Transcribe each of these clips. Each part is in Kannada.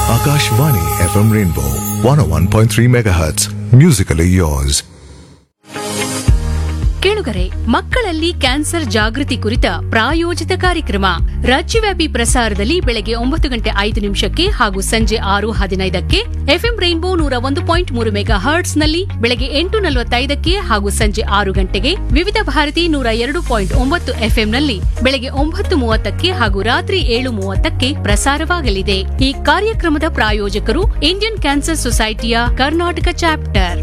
Akashvani FM Rainbow 101.3 MHz. Musically yours. ಕೇಳುಗರೆ ಮಕ್ಕಳಲ್ಲಿ ಕ್ಯಾನ್ಸರ್ ಜಾಗೃತಿ ಕುರಿತ ಪ್ರಾಯೋಜಿತ ಕಾರ್ಯಕ್ರಮ ರಾಜ್ಯವ್ಯಾಪಿ ಪ್ರಸಾರದಲ್ಲಿ ಬೆಳಗ್ಗೆ ಒಂಬತ್ತು ಗಂಟೆ ಐದು ನಿಮಿಷಕ್ಕೆ ಹಾಗೂ ಸಂಜೆ ಆರು ಹದಿನೈದಕ್ಕೆ ಎಫ್ಎಂ ರೈನ್ಬೋ ನೂರ ಒಂದು ಪಾಯಿಂಟ್ ಮೂರು ಮೆಗಾ ಹರ್ಟ್ಸ್ ನಲ್ಲಿ ಬೆಳಗ್ಗೆ ಎಂಟು ನಲವತ್ತೈದಕ್ಕೆ ಹಾಗೂ ಸಂಜೆ ಆರು ಗಂಟೆಗೆ ವಿವಿಧ ಭಾರತಿ ನೂರ ಎರಡು ಪಾಯಿಂಟ್ ಒಂಬತ್ತು ಎಫ್ಎಂ ನಲ್ಲಿ ಬೆಳಗ್ಗೆ ಒಂಬತ್ತು ಮೂವತ್ತಕ್ಕೆ ಹಾಗೂ ರಾತ್ರಿ ಏಳು ಮೂವತ್ತಕ್ಕೆ ಪ್ರಸಾರವಾಗಲಿದೆ ಈ ಕಾರ್ಯಕ್ರಮದ ಪ್ರಾಯೋಜಕರು ಇಂಡಿಯನ್ ಕ್ಯಾನ್ಸರ್ ಸೊಸೈಟಿಯ ಕರ್ನಾಟಕ ಚಾಪ್ಟರ್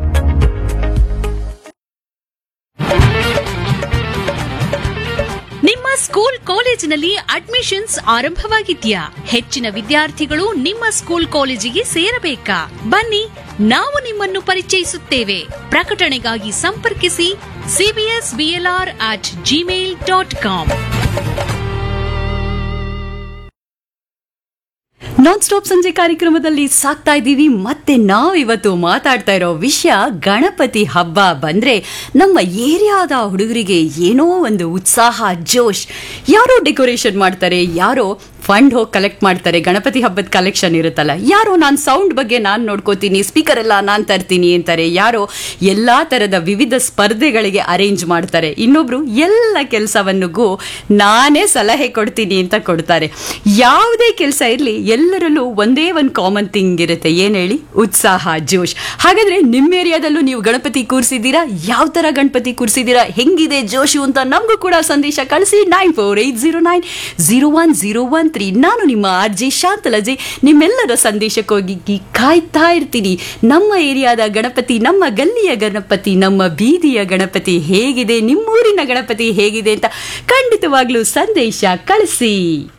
ನಿಮ್ಮ ಸ್ಕೂಲ್ ಕಾಲೇಜಿನಲ್ಲಿ ಅಡ್ಮಿಷನ್ಸ್ ಆರಂಭವಾಗಿದ್ಯಾ ಹೆಚ್ಚಿನ ವಿದ್ಯಾರ್ಥಿಗಳು ನಿಮ್ಮ ಸ್ಕೂಲ್ ಕಾಲೇಜಿಗೆ ಸೇರಬೇಕಾ ಬನ್ನಿ ನಾವು ನಿಮ್ಮನ್ನು ಪರಿಚಯಿಸುತ್ತೇವೆ ಪ್ರಕಟಣೆಗಾಗಿ ಸಂಪರ್ಕಿಸಿ CBS BLR at Gmail dot com non stop ಸಂಜೆ ಕಾರ್ಯಕ್ರಮದಲ್ಲಿ ಸಾಕ್ತಾ ಇದ್ದೀವಿ ಮತ್ತೆ ನಾವು ಇವತ್ತು ಮಾತಾಡ್ತಾ ಇರೋ ವಿಷಯ ಗಣಪತಿ ಹಬ್ಬ ಬಂದ್ರೆ ನಮ್ಮ ಏರಿಯಾದ ಹುಡುಗರಿಗೆ ಏನೋ ಒಂದು ಉತ್ಸಾಹ ಜೋಶ್ ಯಾರೋ ಡೆಕೋರೇಷನ್ ಮಾಡ್ತಾರೆ ಯಾರೋ ಫಂಡ್ ಹೋಗಿ ಕಲೆಕ್ಟ್ ಮಾಡ್ತಾರೆ ಗಣಪತಿ ಹಬ್ಬದ ಕಲೆಕ್ಷನ್ ಇರುತ್ತಲ್ಲ ಯಾರೋ ನಾನು ಸೌಂಡ್ ಬಗ್ಗೆ ನಾನು ನೋಡ್ಕೋತೀನಿ ಸ್ಪೀಕರ್ ಎಲ್ಲ ನಾನು ತರ್ತೀನಿ ಅಂತಾರೆ ಯಾರೋ ಎಲ್ಲಾ ತರದ ವಿವಿಧ ಸ್ಪರ್ಧೆಗಳಿಗೆ ಅರೇಂಜ್ ಮಾಡ್ತಾರೆ ಇನ್ನೊಬ್ರು ಎಲ್ಲ ಕೆಲಸವನ್ನಿಗೂ ನಾನೇ ಸಲಹೆ ಕೊಡ್ತೀನಿ ಅಂತ ಕೊಡ್ತಾರೆ ಯಾವುದೇ ಕೆಲಸ ಇರಲಿ ಎಲ್ಲರಲ್ಲೂ ಒಂದೇ ಒಂದು ಕಾಮನ್ ಥಿಂಗ್ ಇರುತ್ತೆ ಏನ್ ಹೇಳಿ ಉತ್ಸಾಹ ಜೋಶ್ ಹಾಗಾದ್ರೆ ನಿಮ್ಮ ಏರಿಯಾದಲ್ಲೂ ನೀವು ಗಣಪತಿ ಕೂರಿಸಿದ್ದೀರಾ ಯಾವ ತರ ಗಣಪತಿ ಕೂರಿಸಿದ್ದೀರಾ ಹೆಂಗಿದೆ ಜೋಶು ಅಂತ ನಮಗೂ ಕೂಡ ಸಂದೇಶ ಕಳಿಸಿ nine four eight zero nine zero one zero one three ನಾನು ನಿಮ್ಮ ಆರ್ಜಿ ಶಾಂತಲಜಿ ನಿಮ್ಮೆಲ್ಲರ ಸಂದೇಶಕ್ಕೋಗಿ ಕಾಯ್ತಾ ಇರ್ತೀನಿ ನಮ್ಮ ಏರಿಯಾದ ಗಣಪತಿ ನಮ್ಮ ಗಲ್ಲಿಯ ಗಣಪತಿ ನಮ್ಮ ಬೀದಿಯ ಗಣಪತಿ ಹೇಗಿದೆ ನಿಮ್ಮೂರಿನ ಗಣಪತಿ ಹೇಗಿದೆ ಅಂತ ಖಂಡಿತವಾಗ್ಲೂ ಸಂದೇಶ ಕಳಿಸಿ